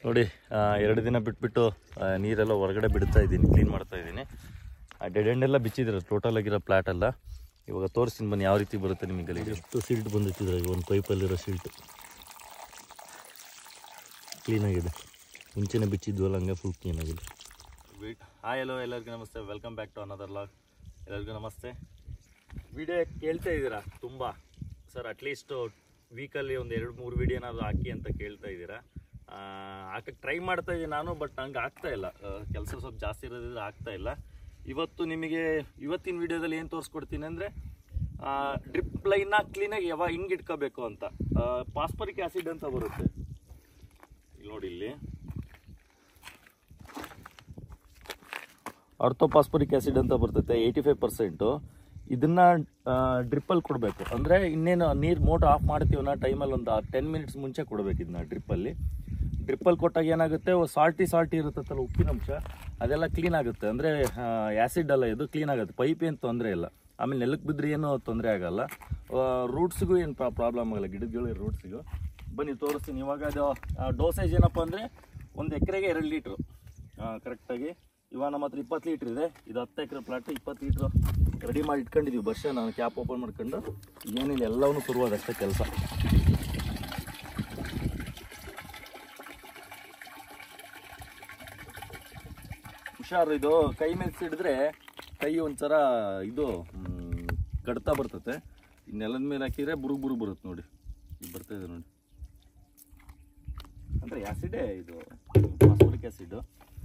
ನೋಡಿ ಆ, ಎರಡು ದಿನ ಬಿಟ್ಬಿಟ್ಟು ಆ, ನೀರೆಲ್ಲ ಹೊರಗಡೆ ಬಿಡ್ತಾ ಇದ್ದೀನಿ ಕ್ಲೀನ್ ಮಾಡ್ತಾ ಇದ್ದೀನಿ ಆ ಡೆಡ್ ಎಂಡ್ ಎಲ್ಲ ಬಿಚ್ಚಿದ್ರೆ ಟೋಟಲ್ ಆಗಿರೋ ಪ್ಲಾಟ್ ಎಲ್ಲ ಇವಾಗ ತೋರಿಸ್ತೀನಿ ಬನ್ನಿ ಯಾವ ರೀತಿ ಬರುತ್ತೆ ನಿಮಗೆ ಅಲ್ಲಿ ಎಷ್ಟು ಸಿಲ್ಟ್ ಬಂದಿಟ್ಟಿದ್ರೆ ಒಂದು ಪೈಪಲ್ಲಿರೋ ಸಿಲ್ಟ್ ಕ್ಲೀನಾಗಿದೆ ಮುಂಚೆನೇ ಬಿಚ್ಚಿದ್ವಲ್ಲ ಹಂಗೆ ಫುಲ್ ಕ್ಲೀನಾಗಿದೆ ಹಾಯ್ ಹಲೋ ಎಲ್ಲರಿಗೂ ನಮಸ್ತೆ welcome back to another log ಎಲ್ಲರಿಗೂ ನಮಸ್ತೆ ವಿಡಿಯೋ ಕೇಳ್ತಾ ಇದ್ದೀರಾ ತುಂಬ ಸರ್ ಅಟ್ಲೀಸ್ಟ್ ವೀಕಲ್ಲಿ ಒಂದು ಎರಡು ಮೂರು ವಿಡಿಯೋ ಏನಾದ್ರು ಹಾಕಿ ಅಂತ ಕೇಳ್ತಾ ಇದ್ದೀರಾ ಆ, ಹಾಕಕ್ಕೆ ಟ್ರೈ ಮಾಡ್ತಾ ಇದ್ದೀನಿ ನಾನು ಬಟ್ ಹಂಗೆ ಆಗ್ತಾ ಇಲ್ಲ ಕೆಲಸ ಸ್ವಲ್ಪ ಜಾಸ್ತಿ ಇರೋದ್ರಿಂದ ಆಗ್ತಾ ಇಲ್ಲ ಇವತ್ತು ನಿಮಗೆ ಇವತ್ತಿನ ವಿಡಿಯೋದಲ್ಲಿ ಏನು ತೋರಿಸ್ಕೊಡ್ತೀನಿ ಅಂದರೆ ಡ್ರಿಪ್ ಲೈನ್ನ ಕ್ಲೀನಾಗಿ ಯಾವಾಗ ಹಿಂಗೆ ಇಟ್ಕೋಬೇಕು ಅಂತ ಪಾಸ್ಪರಿಕ್ ಆ್ಯಸಿಡ್ ಅಂತ ಬರುತ್ತೆ ಇಲ್ಲಿ ನೋಡಿ ಇಲ್ಲಿ ಆರ್ಥೋಪಾಸ್ಪರಿಕ್ ಆ್ಯಸಿಡ್ ಅಂತ ಬರ್ತೈತೆ ಏಯ್ಟಿ ಫೈವ್ ಪರ್ಸೆಂಟು ಇದನ್ನ ಡ್ರಿಪ್ಪಲ್ಲಿ ಕೊಡಬೇಕು ಅಂದರೆ ಇನ್ನೇನು ನೀರು ಮೋಟರ್ ಆಫ್ ಮಾಡ್ತೀವನ್ನ ಟೈಮಲ್ಲಿ ಒಂದು ಟೆನ್ ಮಿನಿಟ್ಸ್ ಮುಂಚೆ ಕೊಡಬೇಕು ಇದನ್ನ ಡ್ರಿಪ್ಪಲ್ಲಿ ಡ್ರಿಪ್ಪಲ್ಲಿ ಕೊಟ್ಟಾಗ ಏನಾಗುತ್ತೆ ಸಾಲ್ಟಿ ಸಾಲ್ಟಿ ಇರುತ್ತಲ್ಲ ಉಪ್ಪಿನಂಶ ಅದೆಲ್ಲ ಕ್ಲೀನ್ ಆಗುತ್ತೆ ಅಂದರೆ ಆ್ಯಸಿಡ್ ಅಲ್ಲ ಇದು ಕ್ಲೀನ್ ಆಗುತ್ತೆ ಪೈಪ್ ಏನು ತೊಂದರೆ ಇಲ್ಲ ಆಮೇಲೆ ನೆಲಕ್ಕೆ ಬಿದ್ದರೆ ಏನೂ ತೊಂದರೆ ಆಗಲ್ಲ ರೂಟ್ಸ್ಗೂ ಏನು ಪ್ರಾಬ್ಲಮ್ ಆಗಲ್ಲ ಗಿಡಗಳ ರೂಟ್ಸಿಗೂ ಬನ್ನಿ ತೋರಿಸ್ತೀನಿ ಇವಾಗ ಅದು ಡೋಸೇಜ್ ಏನಪ್ಪ ಅಂದರೆ ಒಂದು ಎಕರೆಗೆ ಎರಡು ಲೀಟ್ರು ಕರೆಕ್ಟಾಗಿ ಇವಾಗ ನಮ್ಮ ಹತ್ರ ಇಪ್ಪತ್ತು ಲೀಟ್ರ್ ಇದೆ ಇದು ಹತ್ತು ಎಕರೆ ಪ್ಲಾಟ್ ಇಪ್ಪತ್ತು ಲೀಟ್ರ್ ರೆಡಿ ಮಾಡಿ ಇಟ್ಕೊಂಡಿದ್ದೀವಿ ಬರ್ಷ ನಾನು ಕ್ಯಾಪ್ ಓಪನ್ ಮಾಡ್ಕೊಂಡು ಏನಿಲ್ಲ ಎಲ್ಲವನ್ನೂ ತುರುವುದಷ್ಟೇ ಕೆಲಸ ಹುಷಾರು ಇದು ಕೈ ಮೇಲೆ ಸಿಡಿದ್ರೆ ಕೈ ಒಂಥರ ಇದು ಮ್, ಕಡ್ತಾ ಬರ್ತತೆ ಈ ನೆಲದ ಮೇಲೆ ಹಾಕಿದ್ರೆ ಬುರುಗ್ ಬುರುಗ್ ಬರುತ್ತೆ ನೋಡಿ ಇದು ಬರ್ತಾ ಇದೆ ನೋಡಿ ಅಂದರೆ ಆ್ಯಸಿಡೇ ಇದು ಫಾಸ್ಫರಿಕ್ ಆ್ಯಸಿಡ್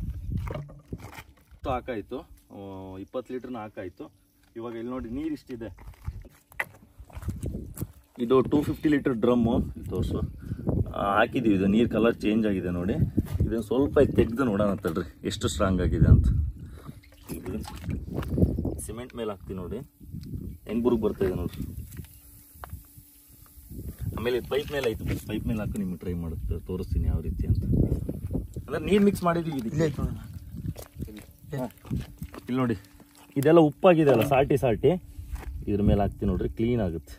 ಹಾಕಾಯಿತು ಇಪ್ಪತ್ತು ಲೀಟ್ರ್ನ ಹಾಕಾಯಿತು ಇವಾಗ ಇಲ್ಲಿ ನೋಡಿ ನೀರು ಇಷ್ಟಿದೆ ಇದು ಟೂ ಫಿಫ್ಟಿ ಲೀಟರ್ ಡ್ರಮ್ಮು ತೋರಿಸು ಹಾಕಿದ್ದೀವಿ ಇದು ನೀರು ಕಲರ್ ಚೇಂಜ್ ಆಗಿದೆ ನೋಡಿ ಇದನ್ನು ಸ್ವಲ್ಪ ತೆಗೆದು ನೋಡೋಣ ತಡ್ರಿ ಎಷ್ಟು ಸ್ಟ್ರಾಂಗ್ ಆಗಿದೆ ಅಂತ ಇದು ಸಿಮೆಂಟ್ ಮೇಲೆ ಹಾಕ್ತೀವಿ ನೋಡಿ ಹೆಂಗ್ ಬುರುಗ್ ಬರ್ತಾ ಇದೆ ನೋಡಿ ಆಮೇಲೆ ಪೈಪ್ ಮೇಲೆ ಐತೆ ಪೈಪ್ ಮೇಲೆ ಹಾಕಿ ನಿಮ್ಗೆ ಟ್ರೈ ಮಾಡುತ್ತೆ ತೋರಿಸ್ತೀನಿ ಯಾವ ರೀತಿ ಅಂತ ಅಂದ್ರೆ ನೀರು ಮಿಕ್ಸ್ ಮಾಡಿದ್ದೀವಿ ಇದಕ್ಕೆ ಹಾ. ಇಲ್ಲಿ ನೋಡಿ ಇದೆಲ್ಲ ಉಪ್ಪಾಗಿದೆ ಅಲ್ಲ ಸಾಲ್ಟಿ ಸಾಲ್ಟಿ ಇದ್ರ ಮೇಲೆ ಹಾಕ್ತೀನಿ ನೋಡ್ರಿ ಕ್ಲೀನ್ ಆಗುತ್ತೆ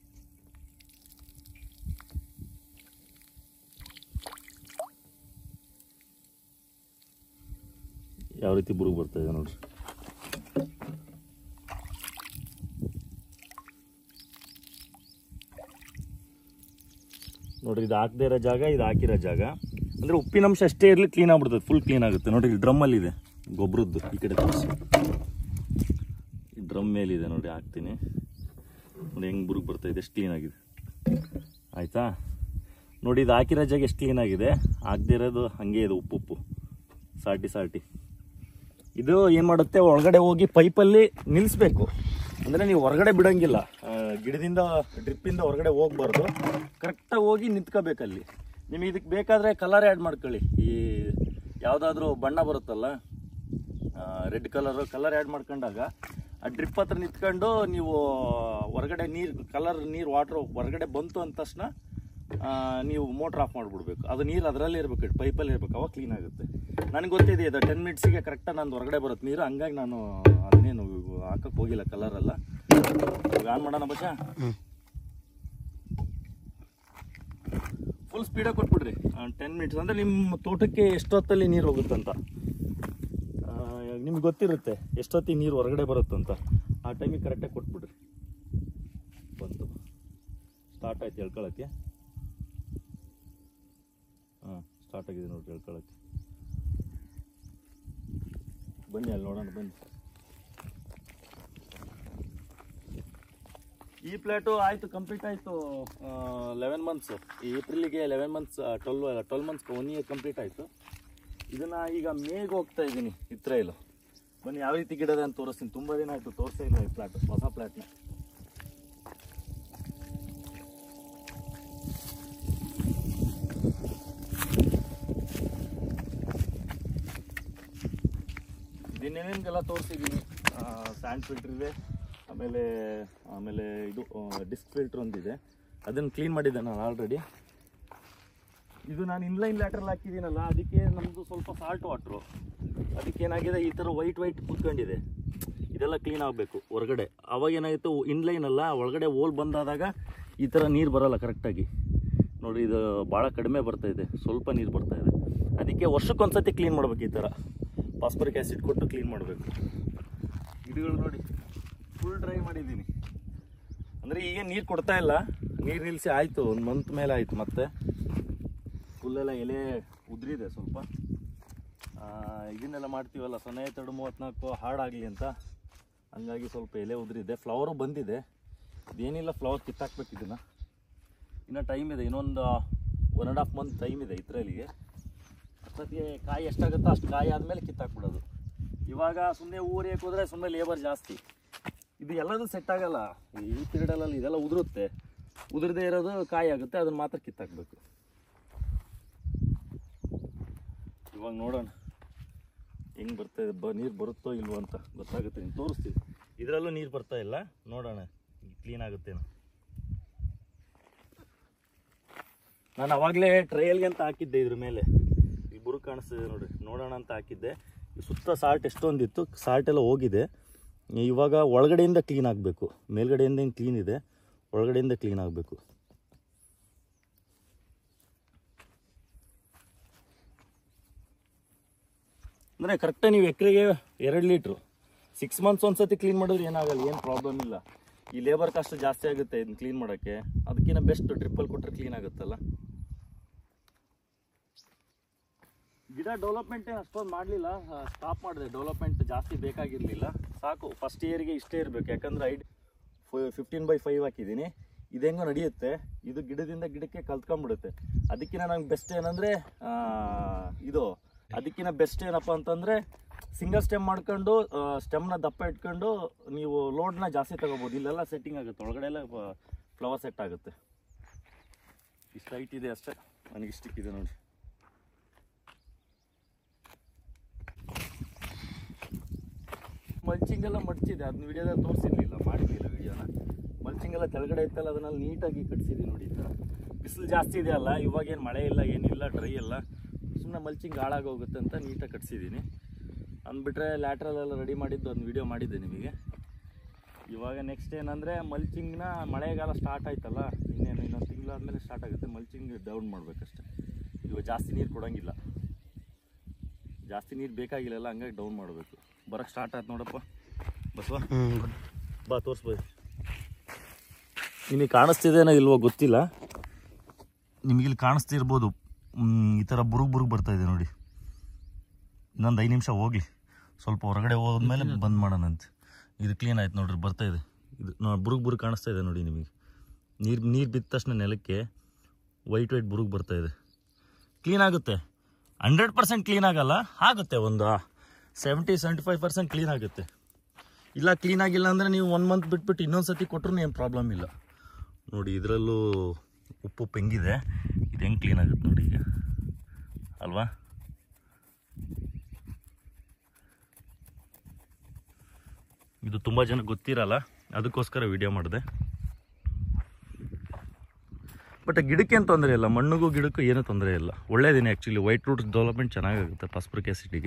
ಯಾವ ರೀತಿ ಬುರುಗ್ ಬರ್ತಾ ಇದೆ ನೋಡ್ರಿ ನೋಡ್ರಿ ಇದು ಹಾಕದೇ ಇರೋ ಜಾಗ ಇದು ಹಾಕಿರೋ ಜಾಗ ಅಂದ್ರೆ ಉಪ್ಪಿನಂಶ ಅಷ್ಟೇ ಇರಲಿ ಕ್ಲೀನ್ ಆಗ್ಬಿಡ್ತದೆ ಫುಲ್ ಕ್ಲೀನ್ ಆಗುತ್ತೆ ನೋಡ್ರಿ ಇಲ್ಲಿ ಡ್ರಮ್ಮಲ್ಲಿ ಇದೆ ಗೊಬ್ಬರದ್ದು ಈ ಕಡೆ ತೋರಿಸಿ ಈ ಡ್ರಮ್ ಮೇಲಿದೆ ನೋಡಿ ಹಾಕ್ತೀನಿ ನೋಡಿ ಹೆಂಗೆ ಬುರುಗ್ ಬರ್ತಾ ಇದೆ ಎಷ್ಟು ಕ್ಲೀನ್ ಆಗಿದೆ ಆಯ್ತಾ ನೋಡಿ ಇದು ಹಾಕಿರೋ ಜಾಗ ಎಷ್ಟು ಕ್ಲೀನ್ ಆಗಿದೆ ಆಗದೇ ಇರೋದು ಹಂಗೆ ಇದೆ ಉಪ್ಪು ಉಪ್ಪು ಸಾಲ್ಟಿ ಸಾಲ್ಟಿ ಇದು ಏನು ಮಾಡುತ್ತೆ ಒಳಗಡೆ ಹೋಗಿ ಪೈಪಲ್ಲಿ ನಿಲ್ಲಿಸ್ಬೇಕು ಅಂದರೆ ನೀವು ಹೊರಗಡೆ ಬಿಡಂಗಿಲ್ಲ ಆ, ಗಿಡದಿಂದ ಡ್ರಿಪ್ಪಿಂದ ಹೊರಗಡೆ ಹೋಗ್ಬಾರ್ದು ಕರೆಕ್ಟಾಗಿ ಹೋಗಿ ನಿಂತ್ಕೋಬೇಕಲ್ಲಿ ನಿಮಗೆ ಇದಕ್ಕೆ ಬೇಕಾದರೆ ಕಲರ್ ಆ್ಯಡ್ ಮಾಡ್ಕೊಳ್ಳಿ ಈ ಯಾವುದಾದ್ರೂ ಬಣ್ಣ ಬರುತ್ತಲ್ಲ ರೆಡ್ ಕಲರು ಕಲರ್ ಆ್ಯಡ್ ಮಾಡ್ಕೊಂಡಾಗ ಆ ಡ್ರಿಪ್ ಹತ್ರ ನಿಂತ್ಕೊಂಡು ನೀವು ಹೊರಗಡೆ ನೀರು ಕಲರ್ ನೀರು ವಾಟ್ರ್ ಹೊರಗಡೆ ಬಂತು ಅಂದ ತಕ್ಷಣ ಆ, ನೀವು ಮೋಟ್ರ್ ಆಫ್ ಮಾಡಿಬಿಡ್ಬೇಕು ಅದು ನೀರು ಅದರಲ್ಲೇ ಇರಬೇಕು ಪೈಪಲ್ಲಿ ಇರಬೇಕು ಅವಾಗ ಕ್ಲೀನ್ ಆಗುತ್ತೆ ನನಗೆ ಗೊತ್ತಿದೆ ಇದು ಟೆನ್ ಮಿನಿಟ್ಸಿಗೆ ಕರೆಕ್ಟಾಗಿ ನಾನು ಹೊರಗಡೆ ಬರುತ್ತೆ ನೀರು ಹಂಗಾಗಿ ನಾನು ಅದನ್ನೇನು ಹಾಕಕ್ಕೆ ಹೋಗಿಲ್ಲ ಕಲರ್ ಎಲ್ಲ ಆನ್ ಮಾಡೋಣ ಬಚ್ಚ ಫುಲ್ ಸ್ಪೀಡಾಗಿ ಕೊಟ್ಬಿಡ್ರಿ ಟೆನ್ ಮಿನಿಟ್ಸ್ ಅಂದರೆ ನಿಮ್ಮ ತೋಟಕ್ಕೆ ಎಷ್ಟೊತ್ತಲ್ಲಿ ನೀರು ಹೋಗುತ್ತಂತ ನಿಮ್ಗೆ ಗೊತ್ತಿರುತ್ತೆ ಎಷ್ಟೊತ್ತಿಗೆ ನೀರು ಹೊರಗಡೆ ಬರುತ್ತಂತ ಆ ಟೈಮಿಗೆ ಕರೆಕ್ಟಾಗಿ ಕೊಟ್ಬಿಡ್ರಿ ಬಂತು ಸ್ಟಾರ್ಟ್ ಆಯ್ತು ಹೇಳ್ಕೊಳಕ್ಕೆ ಹಾಂ ಸ್ಟಾರ್ಟ್ ಆಗಿದೆ ನೋಡಿ ಹೇಳ್ಕೊಳಕ್ಕೆ ಬನ್ನಿ ಅಲ್ಲಿ ನೋಡೋಣ ಬನ್ನಿ ಈ ಪ್ಲೇಟು ಆಯಿತು ಕಂಪ್ಲೀಟ್ ಆಯಿತು ಲೆವೆನ್ ಮಂತ್ಸ್ ಏಪ್ರಿಲಿಗೆ eleven months twelve twelve months one year complete ಆಯಿತು ಇದನ್ನು ಈಗ ಮೇಗೆ ಹೋಗ್ತಾ ಇದ್ದೀನಿ ಇತ್ರೇಲು ಬನ್ನಿ ಯಾವ ರೀತಿ ಗಿಡದ ಅಂತ ತೋರಿಸ್ತೀನಿ ತುಂಬ ದಿನ ಆಯಿತು ತೋರಿಸೇ ಇಲ್ಲ ಈ ಪ್ಲಾಟ್ ಹೊಸ ಪ್ಲಾಟ್ನ ಇದನ್ನೇನೇನೆಲ್ಲ ತೋರಿಸಿದ್ದೀನಿ ಸ್ಯಾಂಡ್ ಫಿಲ್ಟರ್ ಇದೆ ಆಮೇಲೆ ಆಮೇಲೆ ಇದು ಡಿಸ್ಕ್ ಫಿಲ್ಟರ್ ಒಂದಿದೆ ಅದನ್ನು ಕ್ಲೀನ್ ಮಾಡಿದ್ದೆ ನಾನು ಆಲ್ರೆಡಿ ಇದು ನಾನು ಇನ್ಲೈನ್ ಲ್ಯಾಟ್ರಲ್ ಹಾಕಿದ್ದೀನಲ್ಲ ಅದಕ್ಕೆ ನಮ್ಮದು ಸ್ವಲ್ಪ ಸಾಲ್ಟ್ ವಾಟ್ರು ಅದಕ್ಕೆ ಏನಾಗಿದೆ ಈ ಥರ ವೈಟ್ ವೈಟ್ ಕೂತ್ಕೊಂಡಿದೆ ಇದೆಲ್ಲ ಕ್ಲೀನ್ ಆಗಬೇಕು ಹೊರಗಡೆ ಅವಾಗ ಏನಾಗಿತ್ತು ಇನ್ಲೈನ್ ಅಲ್ಲ ಒಳಗಡೆ ಓಲ್ ಬಂದಾದಾಗ ಈ ಥರ ನೀರು ಬರಲ್ಲ ಕರೆಕ್ಟಾಗಿ ನೋಡಿ ಇದು ಭಾಳ ಕಡಿಮೆ ಬರ್ತಾ ಇದೆ ಸ್ವಲ್ಪ ನೀರು ಬರ್ತಾ ಇದೆ ಅದಕ್ಕೆ ವರ್ಷಕ್ಕೊಂದ್ಸತಿ ಕ್ಲೀನ್ ಮಾಡ್ಬೇಕು ಈ ಥರ ಫಾಸ್ಫರಿಕ್ ಆ್ಯಸಿಡ್ ಕೊಟ್ಟು ಕ್ಲೀನ್ ಮಾಡಬೇಕು ಗಿಡಗಳು ನೋಡಿ ಫುಲ್ ಡ್ರೈ ಮಾಡಿದ್ದೀನಿ ಅಂದರೆ ಈಗ ನೀರು ಕೊಡ್ತಾ ಇಲ್ಲ ನೀರು ನಿಲ್ಲಿಸಿ ಆಯಿತು ಒಂದು ಮಂತ್ ಮೇಲೆ ಆಯಿತು ಮತ್ತೆ ಫುಲ್ಲೆಲ್ಲ ಎಲೆ ಉದುರಿದೆ ಸ್ವಲ್ಪ ಆ, ಇದನ್ನೆಲ್ಲ ಮಾಡ್ತೀವಲ್ಲ ಸೊನ್ನೆ ಎರಡು ಮೂವತ್ತ್ನಾಲ್ಕು ಹಾಡಾಗಲಿ ಅಂತ ಹಂಗಾಗಿ ಸ್ವಲ್ಪ ಎಲೆ ಉದುರಿದೆ ಫ್ಲವರು ಬಂದಿದೆ ಇದೇನಿಲ್ಲ ಫ್ಲವರ್ ಕಿತ್ತಾಕ್ಬೇಕು ಇದನ್ನು ಇನ್ನು ಟೈಮ್ ಇದೆ ಇನ್ನೊಂದು one and half month time ಇದೆ ಇದ್ರಲ್ಲಿಗೆ ಅಷ್ಟೊತ್ತಿಗೆ ಕಾಯಿ ಎಷ್ಟಾಗುತ್ತೋ ಅಷ್ಟು ಕಾಯಿ ಆದಮೇಲೆ ಕಿತ್ತಾಕ್ಬಿಡೋದು ಇವಾಗ ಸುಮ್ಮನೆ ಊರಿಗೆ ಹೋದರೆ ಸುಮ್ಮನೆ ಲೇಬರ್ ಜಾಸ್ತಿ ಇದು ಎಲ್ಲದೂ ಸೆಟ್ ಆಗಲ್ಲ ಈ ಪೀರಿಯಡಲ್ಲಿ ಇದೆಲ್ಲ ಉದುರುತ್ತೆ ಉದುರದೇ ಇರೋದು ಕಾಯಿ ಆಗುತ್ತೆ ಅದನ್ನ ಮಾತ್ರ ಕಿತ್ತಾಕ್ಬೇಕು ಇವಾಗ ನೋಡೋಣ ಹೆಂಗೆ ಬರ್ತಾ ಇದೆ ಬ ನೀರು ಬರುತ್ತೋ ಇಲ್ವೋ ಅಂತ ಗೊತ್ತಾಗುತ್ತೆ ನೀನು ತೋರಿಸ್ತೀವಿ ಇದರಲ್ಲೂ ನೀರು ಬರ್ತಾ ಇಲ್ಲ ನೋಡೋಣ ಕ್ಲೀನ್ ಆಗುತ್ತೇನೋ ನಾನು ಅವಾಗಲೇ ಟ್ರಯಲ್ಗೆ ಅಂತ ಹಾಕಿದ್ದೆ ಇದ್ರ ಮೇಲೆ ಈ ಬುರು ಕಾಣಿಸ್ತಿದೆ ನೋಡ್ರಿ ನೋಡೋಣ ಅಂತ ಹಾಕಿದ್ದೆ ಈ ಸುತ್ತ ಸಾಲ್ಟ್ ಎಷ್ಟೊಂದಿತ್ತು ಸಾಲ್ಟ್ ಎಲ್ಲ ಹೋಗಿದೆ ಇವಾಗ ಒಳಗಡೆಯಿಂದ ಕ್ಲೀನ್ ಆಗಬೇಕು ಮೇಲ್ಗಡೆಯಿಂದ ಏನು ಕ್ಲೀನ್ ಇದೆ ಒಳಗಡೆಯಿಂದ ಕ್ಲೀನ್ ಆಗಬೇಕು ಅಂದರೆ ಕರೆಕ್ಟಾಗಿ ನೀವು ಎಕರೆಗೆ ಎರಡು ಲೀಟ್ರು ಸಿಕ್ಸ್ ಮಂತ್ಸ್ ಒಂದ್ಸತಿ ಕ್ಲೀನ್ ಮಾಡಿದ್ರೆ ಏನಾಗಲ್ಲ ಏನು ಪ್ರಾಬ್ಲಮ್ ಇಲ್ಲ ಈ ಲೇಬರ್ ಕಾಸ್ಟ್ ಜಾಸ್ತಿ ಆಗುತ್ತೆ ಇದನ್ನ ಕ್ಲೀನ್ ಮಾಡೋಕ್ಕೆ ಅದಕ್ಕಿಂತ ಬೆಸ್ಟ್ ಡ್ರಿಪ್ಪಲ್ಲಿ ಕೊಟ್ಟರೆ ಕ್ಲೀನ್ ಆಗುತ್ತಲ್ಲ ಗಿಡ ಡೆವಲಪ್ಮೆಂಟ್ ಏನು ಅಷ್ಟೊಂದು ಮಾಡಲಿಲ್ಲ ಸ್ಟಾಪ್ ಮಾಡಿದೆ ಡೆವಲಪ್ಮೆಂಟ್ ಜಾಸ್ತಿ ಬೇಕಾಗಿರಲಿಲ್ಲ ಸಾಕು ಫಸ್ಟ್ ಇಯರ್ಗೆ ಇಷ್ಟೇ ಇರಬೇಕು ಯಾಕಂದ್ರೆ ಐಡ್ ಫಿಫ್ಟೀನ್ ಬೈ ಫೈವ್ ಹಾಕಿದ್ದೀನಿ ಇದು ಹೆಂಗೋ ನಡೆಯುತ್ತೆ ಇದು ಗಿಡದಿಂದ ಗಿಡಕ್ಕೆ ಕಲ್ತ್ಕೊಂಡ್ಬಿಡುತ್ತೆ ಅದಕ್ಕಿಂತ ನಂಗೆ ಬೆಸ್ಟ್ ಏನಂದರೆ ಇದು ಅದಕ್ಕಿಂತ ಬೆಸ್ಟ್ ಏನಪ್ಪ ಅಂತಂದರೆ ಸಿಂಗಲ್ ಸ್ಟೆಮ್ ಮಾಡ್ಕೊಂಡು ಸ್ಟೆಮ್ನ ದಪ್ಪ ಇಟ್ಕೊಂಡು ನೀವು ಲೋಡ್ನ ಜಾಸ್ತಿ ತಗೋಬೋದು ಇಲ್ಲೆಲ್ಲ ಸೆಟ್ಟಿಂಗ್ ಆಗುತ್ತೆ ಒಳಗಡೆ ಎಲ್ಲ ಫ್ಲವರ್ ಸೆಟ್ ಆಗುತ್ತೆ ಇಷ್ಟು ಹೈಟ್ ಇದೆ ಅಷ್ಟೇ ನನಗೆ ಇಷ್ಟಕ್ಕಿದೆ ನೋಡಿ ಮಲ್ಚಿಂಗ್ ಎಲ್ಲ ಮಡ್ಚಿದೆ ಅದನ್ನ ವಿಡಿಯೋದಲ್ಲಿ ತೋರಿಸಿರ್ಲಿಲ್ಲ ಮಾಡಿರಲಿಲ್ಲ ವಿಡಿಯೋನ ಮಲ್ಚಿಂಗ್ ಎಲ್ಲ ಕೆಳಗಡೆ ಇತ್ತಲ್ಲ ಅದನ್ನೆಲ್ಲ ನೀಟಾಗಿ ಕಟ್ಸಿದ್ದೀನಿ ನೋಡಿ ಈ ಥರ ಬಿಸಿಲು ಜಾಸ್ತಿ ಇದೆ ಅಲ್ಲ ಇವಾಗ ಏನು ಮಳೆ ಇಲ್ಲ ಏನಿಲ್ಲ ಡ್ರೈ ಎಲ್ಲ ಸುಮ್ಮನೆ ಮಲ್ಚಿಂಗ್ ಹಾಳಾಗೋಗುತ್ತೆ ಅಂತ ನೀಟಾಗಿ ಕಟ್ಸಿದ್ದೀನಿ ಅಂದ್ಬಿಟ್ರೆ ಲ್ಯಾಟ್ರಲ್ ಎಲ್ಲ ರೆಡಿ ಮಾಡಿದ್ದು ಒಂದು ವಿಡಿಯೋ ಮಾಡಿದ್ದೆ ನಿಮಗೆ ಇವಾಗ ನೆಕ್ಸ್ಟ್ ಏನಂದರೆ ಮಲ್ಚಿಂಗ್ನ ಮಳೆಗಾಲ ಸ್ಟಾರ್ಟ್ ಆಯ್ತಲ್ಲ ಇನ್ನೇನು ಇನ್ನೊಂದು ತಿಂಗಳಾದ್ಮೇಲೆ ಸ್ಟಾರ್ಟ್ ಆಗುತ್ತೆ ಮಲ್ಚಿಂಗ್ ಡೌನ್ ಮಾಡಬೇಕಷ್ಟೆ ಇವಾಗ ಜಾಸ್ತಿ ನೀರು ಕೊಡೋಂಗಿಲ್ಲ ಜಾಸ್ತಿ ನೀರು ಬೇಕಾಗಿಲ್ಲಲ್ಲ ಹಂಗಾಗಿ ಡೌನ್ ಮಾಡಬೇಕು ಬರೋಕ್ಕೆ ಸ್ಟಾರ್ಟ್ ಆಯ್ತು ನೋಡಪ್ಪ ಬಸವ ಬಾ ತೋರಿಸ್ಬೋದು ನಿಮಗೆ ಕಾಣಿಸ್ತಿದೇನೋ ಇಲ್ವೋ ಗೊತ್ತಿಲ್ಲ ನಿಮಗೆ ಇಲ್ಲಿ ಕಾಣಿಸ್ತಿರ್ಬೋದು ಮ್, ಈ ಥರ ಬುರುಗ್ ಬುರುಗ್ ಬರ್ತಾ ಇದೆ ನೋಡಿ ಇನ್ನೊಂದು ಐದು ನಿಮಿಷ ಹೋಗ್ಲಿ ಸ್ವಲ್ಪ ಹೊರಗಡೆ ಹೋದ್ಮೇಲೆ ಬಂದ್ ಮಾಡೋಣಂತೆ ಇದು ಕ್ಲೀನ್ ಆಯ್ತು ನೋಡ್ರಿ ಬರ್ತಾ ಇದೆ ಇದು ನೋ ಬುರುಗ್ ಬುರುಗ್ ಕಾಣಿಸ್ತಾ ಇದೆ ನೋಡಿ ನಿಮಗೆ ನೀರು ನೀರು ಬಿದ್ದ ತಕ್ಷಣ ನೆಲಕ್ಕೆ ವೈಟ್ ವೈಟ್ ಬುರುಗ್ ಬರ್ತಾ ಇದೆ ಕ್ಲೀನ್ ಆಗುತ್ತೆ ಹಂಡ್ರೆಡ್ ಪರ್ಸೆಂಟ್ ಕ್ಲೀನ್ ಆಗಲ್ಲ ಆಗುತ್ತೆ ಒಂದು seventy seventy five percent clean ಆಗುತ್ತೆ ಇಲ್ಲ ಕ್ಲೀನ್ ಆಗಿಲ್ಲ ಅಂದರೆ ನೀವು ಒನ್ ಮಂತ್ ಬಿಟ್ಬಿಟ್ಟು ಇನ್ನೊಂದು ಸತಿ ಕೊಟ್ಟರು ಏನು ಪ್ರಾಬ್ಲಮ್ ಇಲ್ಲ ನೋಡಿ ಇದರಲ್ಲೂ ಉಪ್ಪು ಉಪ್ಪು ಹೆಂಗಿದೆ ಇದು ಹೆಂಗೆ ಕ್ಲೀನ್ ಆಗುತ್ತೆ ನೋಡಿ ಈಗ ಅಲ್ವಾ ಇದು ತುಂಬ ಜನ ಗೊತ್ತಿರಲ್ಲ ಅದಕ್ಕೋಸ್ಕರ ವಿಡಿಯೋ ಮಾಡಿದೆ ಬಟ್ ಗಿಡಕ್ಕೆ ಏನು ತೊಂದರೆ ಇಲ್ಲ ಮಣ್ಣಿಗೂ ಗಿಡಕ್ಕೂ ಏನೂ ತೊಂದರೆ ಇಲ್ಲ ಒಳ್ಳೇದೇನೆ ಆ್ಯಕ್ಚುಲಿ ವೈಟ್ ರೂಟ್ ಡೆವಲಪ್ಮೆಂಟ್ ಚೆನ್ನಾಗಾಗುತ್ತೆ ಫಾಸ್ಫರಿಕ್ ಆ್ಯಸಿಡಿಗೆ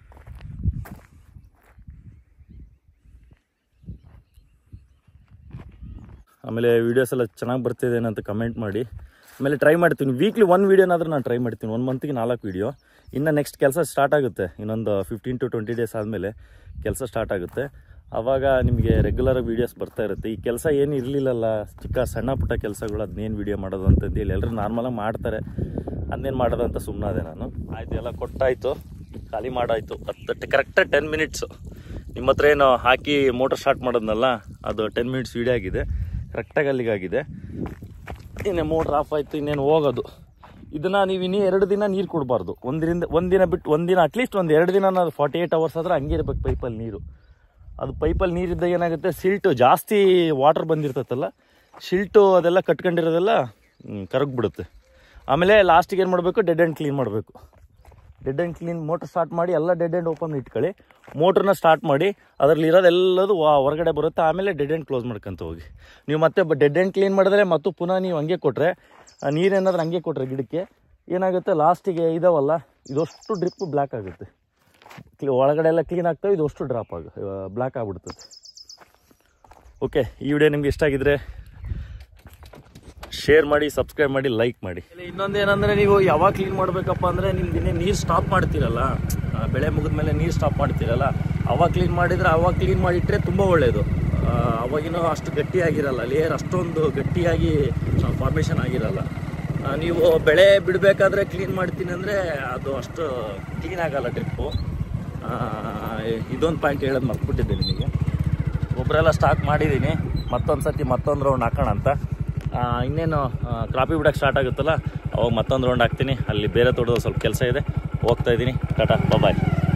ಆಮೇಲೆ ವೀಡಿಯೋಸ್ ಎಲ್ಲ ಚೆನ್ನಾಗಿ ಬರ್ತಿದೆ ಅಂತ ಕಮೆಂಟ್ ಮಾಡಿ ಆಮೇಲೆ ಟ್ರೈ ಮಾಡ್ತೀನಿ ವೀಕ್ಲಿ ಒನ್ ವೀಡಿಯೋನಾದ್ರೂ ನಾನು ಟ್ರೈ ಮಾಡ್ತೀನಿ ಒನ್ ಮಂತ್ಗೆ ನಾಲ್ಕು ವೀಡಿಯೋ ಇನ್ನು ನೆಕ್ಸ್ಟ್ ಕೆಲಸ ಸ್ಟಾರ್ಟ್ ಆಗುತ್ತೆ ಇನ್ನೊಂದು ಫಿಫ್ಟೀನ್ ಟು ಟ್ವೆಂಟಿ ಡೇಸ್ ಆದಮೇಲೆ ಕೆಲಸ ಸ್ಟಾರ್ಟ್ ಆಗುತ್ತೆ ಆವಾಗ ನಿಮಗೆ ರೆಗ್ಯುಲರ್ ವೀಡಿಯೋಸ್ ಬರ್ತಾ ಇರುತ್ತೆ ಈ ಕೆಲಸ ಏನು ಇರಲಿಲ್ಲಲ್ಲ ಚಿಕ್ಕ ಸಣ್ಣ ಪುಟ್ಟ ಕೆಲಸಗಳು ಅದನ್ನೇನು ವೀಡಿಯೋ ಮಾಡೋದು ಅಂತಂದೇಳಿ ಎಲ್ಲರೂ ನಾರ್ಮಲಾಗಿ ಮಾಡ್ತಾರೆ ಅದನ್ನೇನು ಮಾಡೋದು ಅಂತ ಸುಮ್ಮನಾದೆ ನಾನು ಆಯಿತು ಎಲ್ಲ ಕೊಟ್ಟಾಯಿತು ಖಾಲಿ ಮಾಡಾಯಿತು ಹತ್ತು ಕರೆಕ್ಟಾಗಿ ಟೆನ್ ಮಿನಿಟ್ಸು ನಿಮ್ಮ ಹತ್ರ ಏನು ಹಾಕಿ ಮೋಟರ್ ಸ್ಟಾರ್ಟ್ ಮಾಡೋದ್ನಲ್ಲ ಅದು ಟೆನ್ ಮಿನಿಟ್ಸ್ ವೀಡಿಯೋ ಆಗಿದೆ ಕರೆಕ್ಟಾಗಿ ಅಲ್ಲಿಗಾಗಿದೆ ಇನ್ನೇ ಮೋಟ್ರ್ ಆಫ್ ಆಯಿತು ಇನ್ನೇನು ಹೋಗೋದು ಇದನ್ನು ನೀವು ಇನ್ನೂ ಎರಡು ದಿನ ನೀರು ಕೊಡಬಾರ್ದು ಒಂದಿನ ಒಂದಿನ ಬಿಟ್ಟು ಒಂದಿನ ಅಟ್ಲೀಸ್ಟ್ ಒಂದು ಎರಡು ದಿನ ನಾನು ಫಾರ್ಟಿ ಏಯ್ಟ್ ಅವರ್ಸ್ ಆದ್ರೆ ಹಂಗೆ ಇರ್ಬೇಕು ಪೈಪಲ್ಲಿ ನೀರು ಅದು ಪೈಪಲ್ಲಿ ನೀರಿದ್ದಾಗ ಏನಾಗುತ್ತೆ ಸಿಲ್ಟು ಜಾಸ್ತಿ ವಾಟರ್ ಬಂದಿರ್ತೈತಲ್ಲ ಶಿಲ್ಟು ಅದೆಲ್ಲ ಕಟ್ಕೊಂಡಿರೋದೆಲ್ಲ ಕರಗ್ಬಿಡುತ್ತೆ ಆಮೇಲೆ ಲಾಸ್ಟಿಗೆ ಏನು ಮಾಡಬೇಕು ಡೆಡ್ ಆ್ಯಂಡ್ ಕ್ಲೀನ್ ಮಾಡಬೇಕು dead and clean motor start ಮಾಡಿ ಎಲ್ಲ ಡೆಡ್ ಆ್ಯಂಡ್ ಓಪನ್ ಇಟ್ಕೊಳ್ಳಿ ಮೋಟ್ರನ್ನ ಸ್ಟಾರ್ಟ್ ಮಾಡಿ ಅದರಲ್ಲಿ ಇರೋದೆಲ್ಲದು ವಾ- ಹೊರಗಡೆ ಬರುತ್ತೆ ಆಮೇಲೆ ಡೆಡ್ ಆ್ಯಂಡ್ ಕ್ಲೋಸ್ ಮಾಡ್ಕೊಂತ ಹೋಗಿ ನೀವು ಮತ್ತೆ ಡೆಡ್ ಆ್ಯಂಡ್ ಕ್ಲೀನ್ ಮಾಡಿದ್ರೆ ಮತ್ತು ಪುನಃ ನೀವು ಹಂಗೆ ಕೊಟ್ಟರೆ ನೀರೇನಾದ್ರೂ ಹಂಗೆ ಕೊಟ್ಟರೆ ಗಿಡಕ್ಕೆ ಏನಾಗುತ್ತೆ ಲಾಸ್ಟಿಗೆ ಇದಾವಲ್ಲ ಇದಷ್ಟು ಡ್ರಿಪ್ ಬ್ಲ್ಯಾಕ್ ಆಗುತ್ತೆ ಕ್ಲಿ ಒಳಗಡೆ ಎಲ್ಲ ಕ್ಲೀನ್ ಆಗ್ತವೆ ಇದು ಅಷ್ಟು ಡ್ರಾಪ್ ಆಗ ಬ್ಲ್ಯಾಕ್ ಆಗಿಬಿಡ್ತದೆ ಓಕೆ ಈ ವಿಡಿಯೋ ನಿಮ್ಗೆ ಇಷ್ಟ ಆಗಿದ್ರೆ ಶೇರ್ ಮಾಡಿ ಸಬ್ಸ್ಕ್ರೈಬ್ ಮಾಡಿ ಲೈಕ್ ಮಾಡಿ ಇನ್ನೊಂದೇನಂದ್ರೆ ನೀವು ಯಾವಾಗ ಕ್ಲೀನ್ ಮಾಡಬೇಕಪ್ಪ ಅಂದರೆ ನಿಮ್ದು ಇನ್ನೇ ನೀರು ಸ್ಟಾಪ್ ಮಾಡ್ತೀರಲ್ಲ ಆ, ಬೆಳೆ ಮುಗಿದ್ಮೇಲೆ ನೀರು ಸ್ಟಾಪ್ ಮಾಡ್ತೀರಲ್ಲ ಅವಾಗ ಕ್ಲೀನ್ ಮಾಡಿದರೆ ಅವಾಗ ಕ್ಲೀನ್ ಮಾಡಿಟ್ರೆ ತುಂಬ ಒಳ್ಳೆಯದು ಅವಾಗಿನೂ ಅಷ್ಟು ಗಟ್ಟಿಯಾಗಿರಲ್ಲ ಲೇಯರ್ ಅಷ್ಟೊಂದು ಗಟ್ಟಿಯಾಗಿ ಫಾರ್ಮೇಷನ್ ಆಗಿರಲ್ಲ ಆ, ನೀವು ಬೆಳೆ ಬಿಡಬೇಕಾದ್ರೆ ಕ್ಲೀನ್ ಮಾಡ್ತೀನಿ ಅಂದರೆ ಅದು ಅಷ್ಟು ಕ್ಲೀನ್ ಆಗಲ್ಲ ಟ್ರಿಪ್ಪು ಇದೊಂದು ಪಾಯಿಂಟ್ ಹೇಳೋದು ಮರ್ತ್ಬಿಟ್ಟಿದ್ದೆ ನಿಮಗೆ ಗೊಬ್ಬರ ಎಲ್ಲ ಸ್ಟಾಕ್ ಮಾಡಿದ್ದೀನಿ ಮತ್ತೊಂದು ಸತಿ ಮತ್ತೊಂದು ರೌಂಡ್ ಹಾಕೋಣ ಅಂತ ಆ, ಇನ್ನೇನು ಕ್ರಾಪಿ ಬಿಡೋಕ್ಕೆ ಸ್ಟಾರ್ಟ್ ಆಗುತ್ತಲ್ಲ ಅವಾಗ ಮತ್ತೊಂದು ರೌಂಡ್ ಹಾಕ್ತೀನಿ ಅಲ್ಲಿ ಬೇರೆ ತೋಟದಲ್ಲಿ ಸ್ವಲ್ಪ ಕೆಲಸ ಇದೆ ಹೋಗ್ತಾ ಇದ್ದೀನಿ ಟಾಟಾ ಬಾಯ್